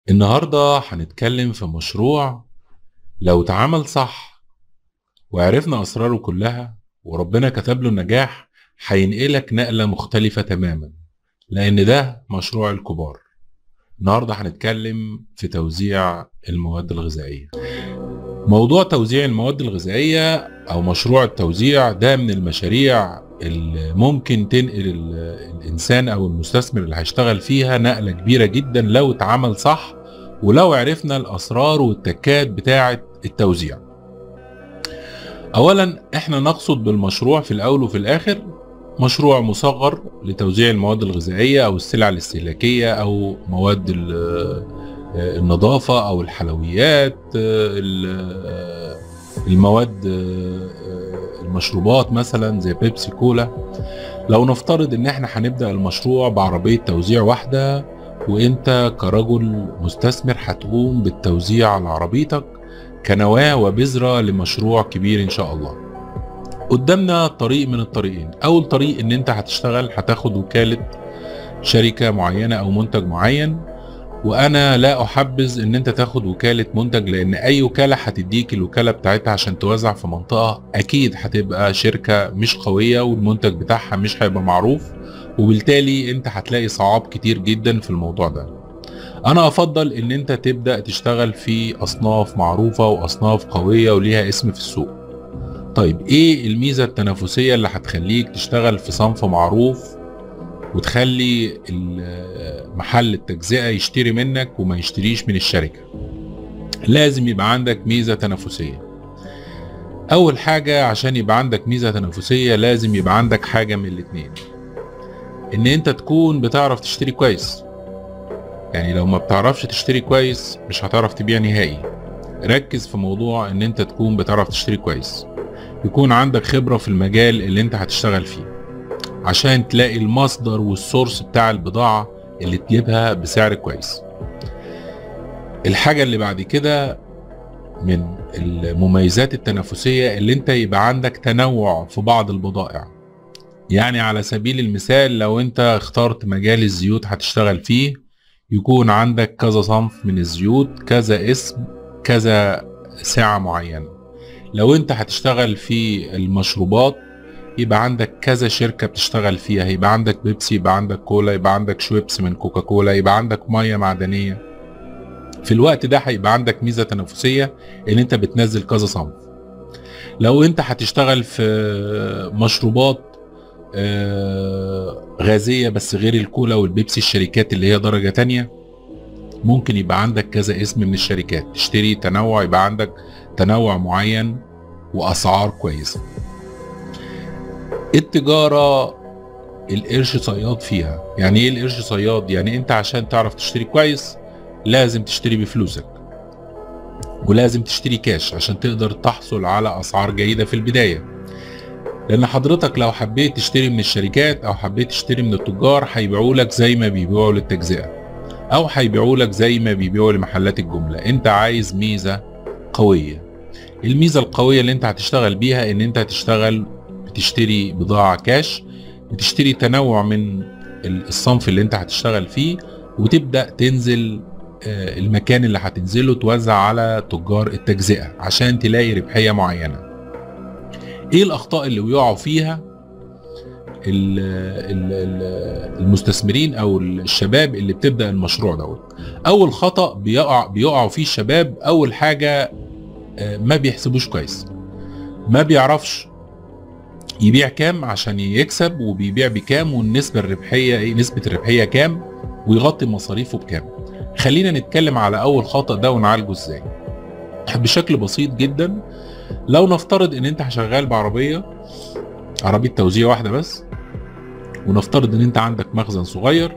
النهاردة هنتكلم في مشروع لو اتعمل صح وعرفنا أسراره كلها وربنا كتب له النجاح هينقلك نقلة مختلفة تماما لأن ده مشروع الكبار النهاردة هنتكلم في توزيع المواد الغذائية موضوع توزيع المواد الغذائية أو مشروع التوزيع ده من المشاريع اللي ممكن تنقل ال- الإنسان أو المستثمر اللي هيشتغل فيها نقلة كبيرة جدا لو اتعمل صح ولو عرفنا الأسرار والتكات بتاعة التوزيع أولا احنا نقصد بالمشروع في الأول وفي الآخر مشروع مصغر لتوزيع المواد الغذائية أو السلع الاستهلاكية أو مواد ال- النظافة أو الحلويات ال- المواد المشروبات مثلا زي بيبسي كولا لو نفترض ان احنا هنبدأ المشروع بعربية توزيع واحدة وانت كرجل مستثمر هتقوم بالتوزيع على عربيتك كنواة وبذرة لمشروع كبير ان شاء الله قدامنا طريق من الطريقين اول طريق ان انت هتشتغل هتاخد وكالة شركة معينة او منتج معين وانا لا احبذ ان انت تاخد وكالة منتج لان اي وكالة هتديك الوكالة بتاعتها عشان توزع في منطقة اكيد هتبقى شركة مش قوية والمنتج بتاعها مش هيبقى معروف وبالتالي انت هتلاقي صعاب كتير جدا في الموضوع ده انا افضل ان انت تبدأ تشتغل في اصناف معروفة واصناف قوية وليها اسم في السوق طيب ايه الميزة التنافسية اللي هتخليك تشتغل في صنف معروف وتخلي ال- محل التجزئة يشتري منك وما يشتريش من الشركة لازم يبقى عندك ميزة تنافسية أول حاجة عشان يبقى عندك ميزة تنافسية لازم يبقى عندك حاجة من الاتنين إن أنت تكون بتعرف تشتري كويس يعني لو ما بتعرفش تشتري كويس مش هتعرف تبيع نهائي ركز في موضوع إن أنت تكون بتعرف تشتري كويس يكون عندك خبرة في المجال اللي أنت هتشتغل فيه عشان تلاقي المصدر والسورس بتاع البضاعة اللي تجيبها بسعر كويس الحاجة اللي بعد كده من المميزات التنافسية اللي انت يبقى عندك تنوع في بعض البضائع يعني على سبيل المثال لو انت اخترت مجال الزيوت هتشتغل فيه يكون عندك كذا صنف من الزيوت كذا اسم كذا ساعة معينة لو انت هتشتغل في المشروبات يبقى عندك كذا شركة بتشتغل فيها يبقى عندك بيبسي يبقى عندك كولا يبقى عندك شويبس من كوكا كولا يبقى عندك مية معدنية في الوقت ده هيبقى عندك ميزة تنافسية ان انت بتنزل كذا صنف لو انت هتشتغل في مشروبات آه، غازية بس غير الكولا والبيبسي الشركات اللي هي درجة تانية ممكن يبقى عندك كذا اسم من الشركات تشتري تنوع يبقى عندك تنوع معين واسعار كويسه التجارة القرش صياد فيها يعني ايه القرش صياد يعني انت عشان تعرف تشتري كويس لازم تشتري بفلوسك ولازم تشتري كاش عشان تقدر تحصل على اسعار جيدة في البداية لان حضرتك لو حبيت تشتري من الشركات او حبيت تشتري من التجار هيبيعوا لك زي ما بيبيعوا للتجزئة او هيبيعوا لك زي ما بيبيعوا لمحلات الجملة انت عايز ميزة قوية الميزة القوية اللي انت هتشتغل بيها ان انت هتشتغل بتشتري بضاعة كاش بتشتري تنوع من ال- الصنف اللي انت هتشتغل فيه وتبدأ تنزل آه، المكان اللي هتنزله توزع على تجار التجزئة عشان تلاقي ربحية معينة ايه الاخطاء اللي بيقعوا فيها ال- ال- ال- المستثمرين او الشباب اللي بتبدأ المشروع دوت اول خطأ بيقع بيقعوا فيه الشباب اول حاجة آه، ما بيحسبوش كويس ما بيعرفش يبيع كام عشان يكسب وبيبيع بكام والنسبة الربحية ايه نسبة الربحية كام ويغطي مصاريفه بكام خلينا نتكلم على اول خطأ ده ونعالجه ازاي بشكل بسيط جدا لو نفترض ان انت شغال بعربية عربية توزيع واحدة بس ونفترض ان انت عندك مخزن صغير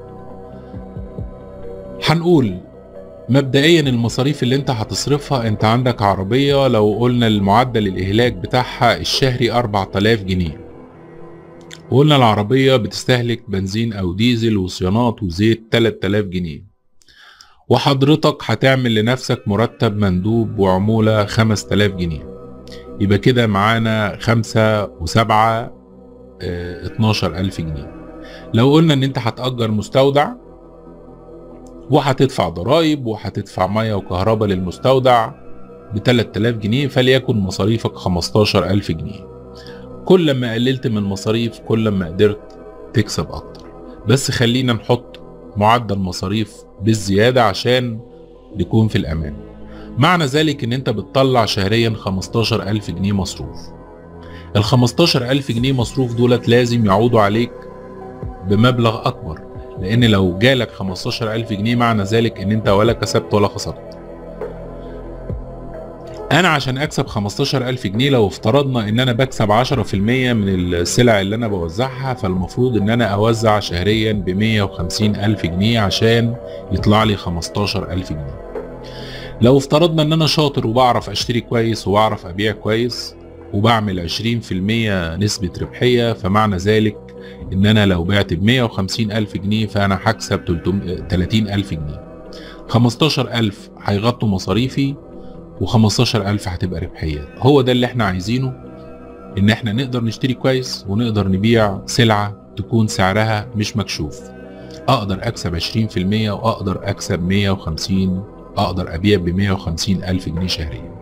هنقول مبدئيا المصاريف اللي انت هتصرفها انت عندك عربية لو قلنا المعدل الاهلاك بتاعها الشهري 4000 جنيه وقلنا العربية بتستهلك بنزين او ديزل وصيانات وزيت 3000 جنيه وحضرتك هتعمل لنفسك مرتب مندوب وعمولة 5000 جنيه يبقى كده معانا خمسة وسبعة اه 12000 جنيه لو قلنا ان انت هتأجر مستودع وهتدفع ضرايب وهتدفع ميه وكهرباء للمستودع ب 3000 جنيه فليكن مصاريفك 15000 جنيه كل ما قللت من المصاريف كل ما قدرت تكسب اكتر بس خلينا نحط معدل مصاريف بالزيادة عشان نكون في الامان معنى ذلك ان انت بتطلع شهريا 15000 جنيه مصروف ال 15000 جنيه مصروف دولت لازم يعودوا عليك بمبلغ اكبر لان لو جالك 15000 جنيه معنى ذلك ان انت ولا كسبت ولا خسرت انا عشان اكسب 15000 جنيه لو افترضنا ان انا بكسب 10% من السلع اللي انا بوزعها فالمفروض ان انا اوزع شهريا ب 150000 جنيه عشان يطلع لي 15000 جنيه لو افترضنا ان انا شاطر وبعرف اشتري كويس وبعرف ابيع كويس وبعمل 20% نسبة ربحية فمعنى ذلك ان انا لو بعت ب 150 الف جنيه فانا هكسب 30 الف جنيه 15000 هيغطوا مصاريفي و15000 هتبقى ربحية هو ده اللي احنا عايزينه ان احنا نقدر نشتري كويس ونقدر نبيع سلعة تكون سعرها مش مكشوف اقدر اكسب 20% واقدر اكسب 150 اقدر ابيع ب 150 الف جنيه شهريا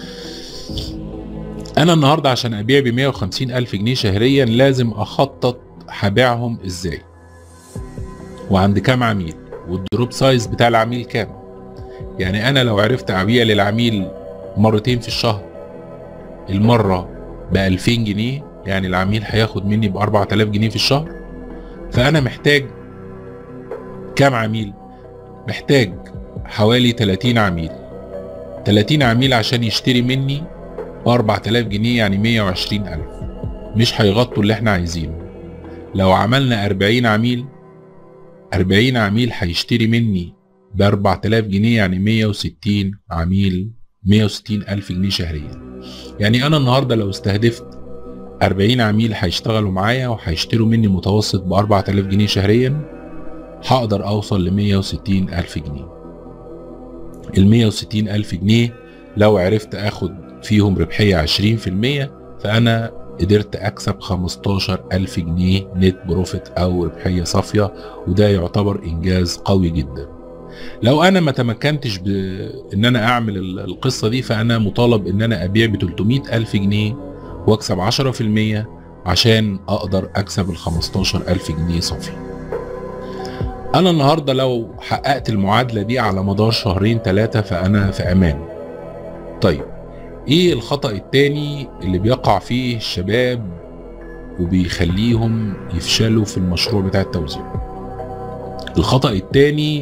انا النهاردة عشان ابيع ب 150 الف جنيه شهريا لازم اخطط هبيعهم ازاي وعند كام عميل والدروب سايز بتاع العميل كام يعني انا لو عرفت ابيع للعميل مرتين في الشهر المرة ب 2000 جنيه يعني العميل هياخد مني ب 4000 جنيه في الشهر فانا محتاج كام عميل محتاج حوالي 30 عميل 30 عميل عشان يشتري مني ب 4000 جنيه يعني 120000 مش هيغطوا اللي احنا عايزينه لو عملنا 40 عميل 40 عميل هيشتري مني ب 4000 جنيه يعني 160 عميل 160 ألف جنيه شهريا يعني أنا النهاردة لو استهدفت 40 عميل هيشتغلوا معايا وهيشتروا مني متوسط ب 4000 جنيه شهريا هقدر أوصل ل 160 ألف جنيه ال 160 ألف جنيه لو عرفت أخد فيهم ربحية 20% فأنا قدرت أكسب 15 ألف جنيه نت بروفيت أو ربحية صافية وده يعتبر إنجاز قوي جدا لو انا ما تمكنتش بان انا اعمل القصه دي فانا مطالب ان انا ابيع ب 300 الف جنيه واكسب 10% عشان اقدر اكسب ال 15 الف جنيه صافي انا النهارده لو حققت المعادله دي على مدار شهرين ثلاثه فانا في امان طيب ايه الخطا التاني اللي بيقع فيه الشباب وبيخليهم يفشلوا في المشروع بتاع التوزيع الخطا التاني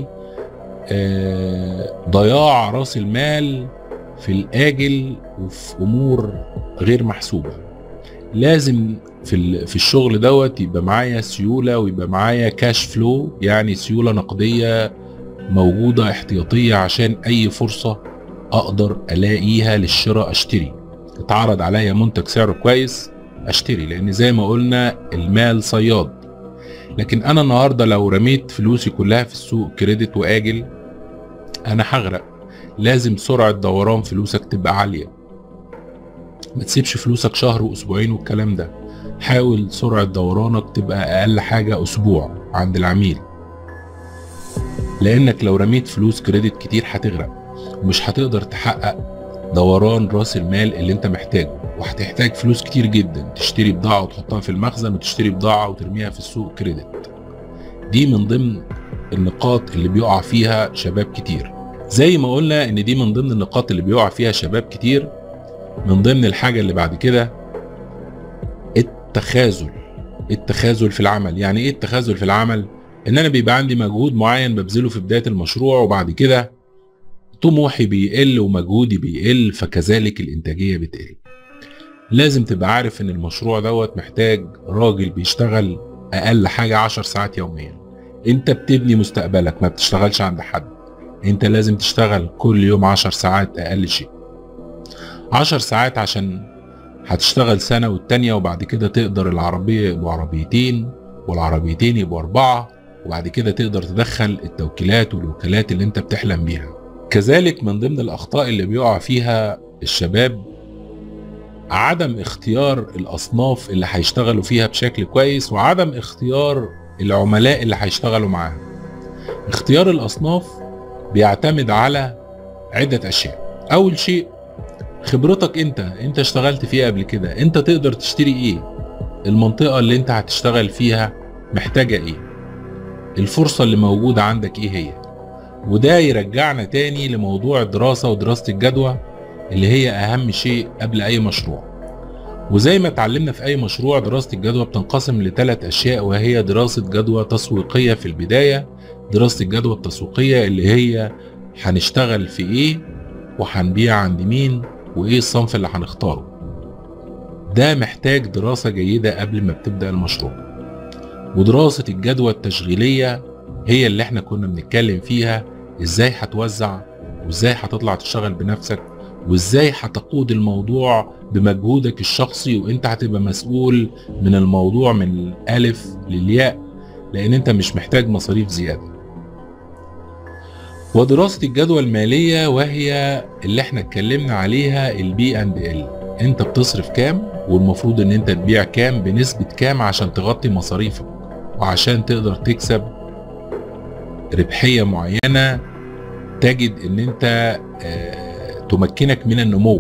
ضياع راس المال في الاجل وفي امور غير محسوبه لازم في في الشغل دوت يبقى معايا سيوله ويبقى معايا كاش فلو يعني سيوله نقديه موجوده احتياطيه عشان اي فرصه اقدر الاقيها للشراء اشتري اتعرض عليا منتج سعره كويس اشتري لان زي ما قلنا المال صياد لكن انا النهارده لو رميت فلوسي كلها في السوق كريدت واجل انا هغرق لازم سرعه دوران فلوسك تبقى عاليه ما تسيبش فلوسك شهر واسبوعين والكلام ده حاول سرعه دورانك تبقى اقل حاجه اسبوع عند العميل لانك لو رميت فلوس كريدت كتير هتغرق ومش هتقدر تحقق دوران راس المال اللي انت محتاجه وهتحتاج فلوس كتير جدا تشتري بضاعه وتحطها في المخزن وتشتري بضاعه وترميها في السوق كريدت دي من ضمن النقاط اللي بيقع فيها شباب كتير زي ما قلنا ان دي من ضمن النقاط اللي بيقع فيها شباب كتير من ضمن الحاجه اللي بعد كده التخاذل التخاذل في العمل يعني ايه التخاذل في العمل ان انا بيبقى عندي مجهود معين ببذله في بدايه المشروع وبعد كده طموحي بيقل ومجهودي بيقل فكذلك الانتاجيه بتقل لازم تبقى عارف ان المشروع دوت محتاج راجل بيشتغل اقل حاجه 10 ساعات يوميا انت بتبني مستقبلك ما بتشتغلش عند حد انت لازم تشتغل كل يوم 10 ساعات اقل شيء 10 ساعات عشان هتشتغل سنة والتانية وبعد كده تقدر العربية يبقوا عربيتين والعربيتين يبقوا أربعة وبعد كده تقدر تدخل التوكيلات والوكالات اللي انت بتحلم بيها كذلك من ضمن الأخطاء اللي بيقع فيها الشباب عدم اختيار الأصناف اللي هيشتغلوا فيها بشكل كويس وعدم اختيار العملاء اللي هيشتغلوا معاها اختيار الاصناف بيعتمد على عدة اشياء اول شيء خبرتك انت انت اشتغلت فيها قبل كده انت تقدر تشتري ايه المنطقة اللي انت هتشتغل فيها محتاجة ايه الفرصة اللي موجودة عندك ايه هي وده يرجعنا تاني لموضوع الدراسة ودراسة الجدوى اللي هي اهم شيء قبل اي مشروع وزي ما اتعلمنا في اي مشروع دراسة الجدوى بتنقسم لثلاث اشياء وهي دراسة جدوى تسويقية في البداية دراسة الجدوى التسويقية اللي هي هنشتغل في ايه وهنبيع عند مين وايه الصنف اللي هنختاره ده محتاج دراسة جيدة قبل ما بتبدأ المشروع ودراسة الجدوى التشغيلية هي اللي احنا كنا بنتكلم فيها ازاي هتوزع وازاي هتطلع تشتغل بنفسك وازاي هتقود الموضوع بمجهودك الشخصي وانت هتبقى مسؤول من الموضوع من الالف للياء لان انت مش محتاج مصاريف زيادة ودراسة الجدوى المالية وهي اللي احنا اتكلمنا عليها البي اند ال انت بتصرف كام والمفروض ان انت تبيع كام بنسبة كام عشان تغطي مصاريفك وعشان تقدر تكسب ربحية معينة تجد ان انت آه، تمكنك من النمو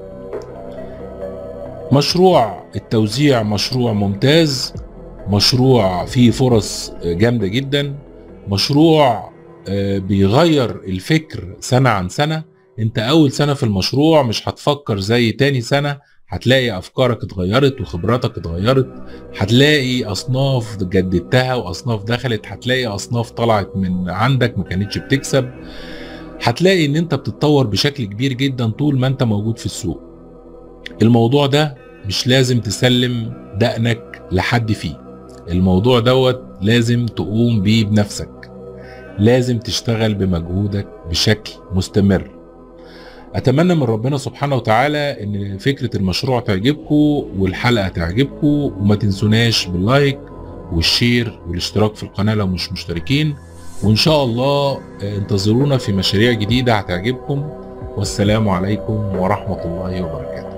مشروع التوزيع مشروع ممتاز مشروع فيه فرص جامدة جدا مشروع آه، بيغير الفكر سنة عن سنة انت اول سنة في المشروع مش هتفكر زي تاني سنة هتلاقي افكارك اتغيرت وخبراتك اتغيرت هتلاقي اصناف جددتها واصناف دخلت هتلاقي اصناف طلعت من عندك ما كانتش بتكسب هتلاقي ان انت بتتطور بشكل كبير جدا طول ما انت موجود في السوق الموضوع ده مش لازم تسلم دقنك لحد فيه الموضوع دوت لازم تقوم بيه بنفسك لازم تشتغل بمجهودك بشكل مستمر اتمنى من ربنا سبحانه وتعالى ان فكره المشروع تعجبكم والحلقه تعجبكم وما تنسوناش باللايك والشير والاشتراك في القناه لو مش مشتركين وان شاء الله انتظرونا في مشاريع جديده هتعجبكم والسلام عليكم ورحمه الله وبركاته